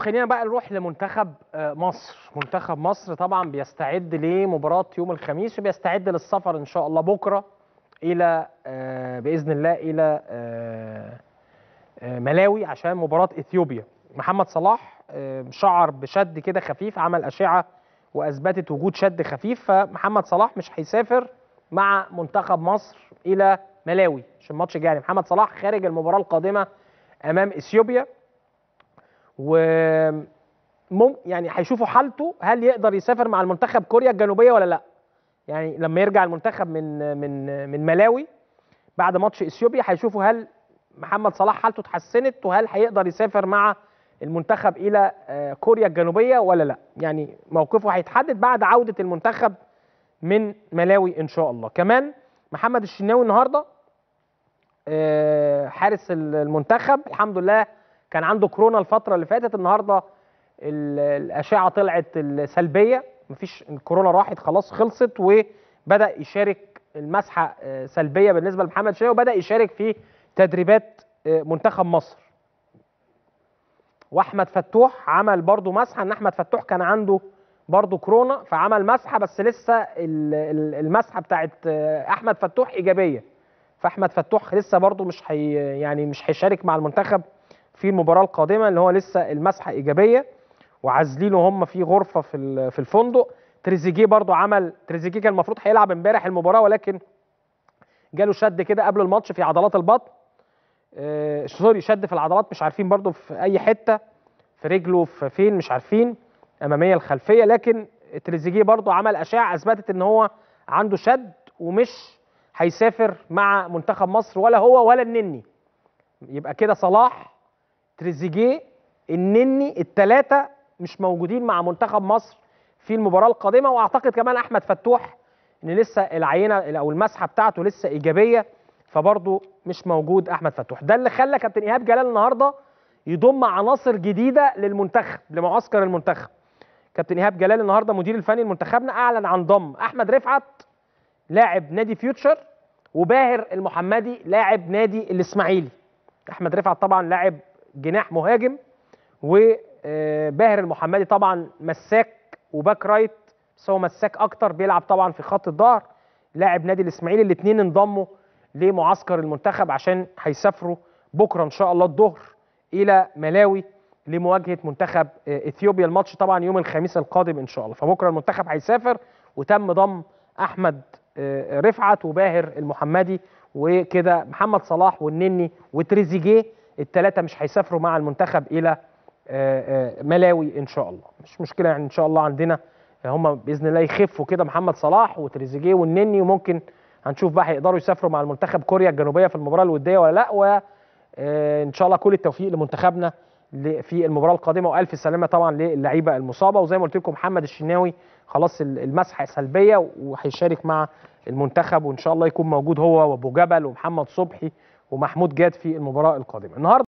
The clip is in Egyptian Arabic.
خلينا بقى نروح لمنتخب آه، مصر منتخب مصر طبعا بيستعد لمباراة يوم الخميس وبيستعد للسفر ان شاء الله بكرة الى آه، باذن الله الى آه، آه، ملاوي عشان مباراة اثيوبيا محمد صلاح آه، شعر بشد كده خفيف عمل اشعة واثبتت وجود شد خفيف فمحمد صلاح مش هيسافر مع منتخب مصر الى ملاوي عشان الماتش جاي محمد صلاح خارج المباراة القادمة امام اثيوبيا و مم يعني هيشوفوا حالته هل يقدر يسافر مع المنتخب كوريا الجنوبيه ولا لا يعني لما يرجع المنتخب من من من ملاوي بعد ماتش اثيوبيا هيشوفوا هل محمد صلاح حالته اتحسنت وهل هيقدر يسافر مع المنتخب الى آه، كوريا الجنوبيه ولا لا يعني موقفه هيتحدد بعد عوده المنتخب من ملاوي ان شاء الله كمان محمد الشناوي النهارده آه، حارس المنتخب الحمد لله كان عنده كورونا الفتره اللي فاتت النهارده ال- الاشعه طلعت السلبيه مفيش الكورونا راحت خلاص خلصت وبدا يشارك المسحه آه، سلبيه بالنسبه لمحمد الشناوي وبدا يشارك في تدريبات آه، منتخب مصر واحمد فتوح عمل برضو مسحه ان احمد فتوح كان عنده برضو كورونا فعمل مسحه بس لسه ال- ال- المسحه بتاعت آه، احمد فتوح ايجابيه فاحمد فتوح لسه برضو مش هي يعني مش هيشارك مع المنتخب في المباراه القادمه اللي هو لسه المسحه ايجابيه وعازلينه هم في غرفه في ال- في الفندق تريزيجيه برضو عمل تريزيجيه كان المفروض هيلعب امبارح المباراه ولكن جاله شد كده قبل الماتش في عضلات البطن آه سوري شد في العضلات مش عارفين برضو في اي حته في رجله في فين مش عارفين اماميه الخلفيه لكن تريزيجيه برضو عمل اشعه اثبتت ان هو عنده شد ومش هيسافر مع منتخب مصر ولا هو ولا النني يبقى كده صلاح تريزيجيه النني الثلاثه مش موجودين مع منتخب مصر في المباراه القادمه واعتقد كمان احمد فتوح ان لسه العينه او المسحه بتاعته لسه ايجابيه فبرضه مش موجود احمد فتوح ده اللي خلى كابتن ايهاب جلال النهارده يضم عناصر جديده للمنتخب لمعسكر المنتخب كابتن ايهاب جلال النهارده مدير الفني لمنتخبنا اعلن عن ضم احمد رفعت لاعب نادي فيوتشر وباهر المحمدي لاعب نادي الاسماعيلي احمد رفعت طبعا لاعب جناح مهاجم وباهر المحمدي طبعا مساك وباك رايت بس هو مساك اكتر بيلعب طبعا في خط الظهر لاعب نادي الاسماعيلي الاثنين انضموا لمعسكر المنتخب عشان هيسافروا بكره ان شاء الله الظهر الى ملاوي لمواجهه منتخب آه، اثيوبيا الماتش طبعا يوم الخميس القادم ان شاء الله فبكره المنتخب هيسافر وتم ضم احمد آه، رفعت وباهر المحمدي وكده محمد صلاح والنني وتريزيجيه الثلاثه مش هيسافروا مع المنتخب الى آه، آه، ملاوي ان شاء الله مش مشكله يعني ان شاء الله عندنا هم باذن الله يخفوا كده محمد صلاح وتريزيجيه والنني وممكن هنشوف بقى هيقدروا يسافروا مع المنتخب كوريا الجنوبيه في المباراه الوديه ولا لا وان شاء الله كل التوفيق لمنتخبنا ل- في المباراه القادمه والف سلامه طبعا للعيبه المصابه وزي ما قلت لكم محمد الشناوي خلاص ال- المسحه سلبيه وهيشارك مع المنتخب وان شاء الله يكون موجود هو وابو جبل ومحمد صبحي ومحمود جاد في المباراه القادمه النهارده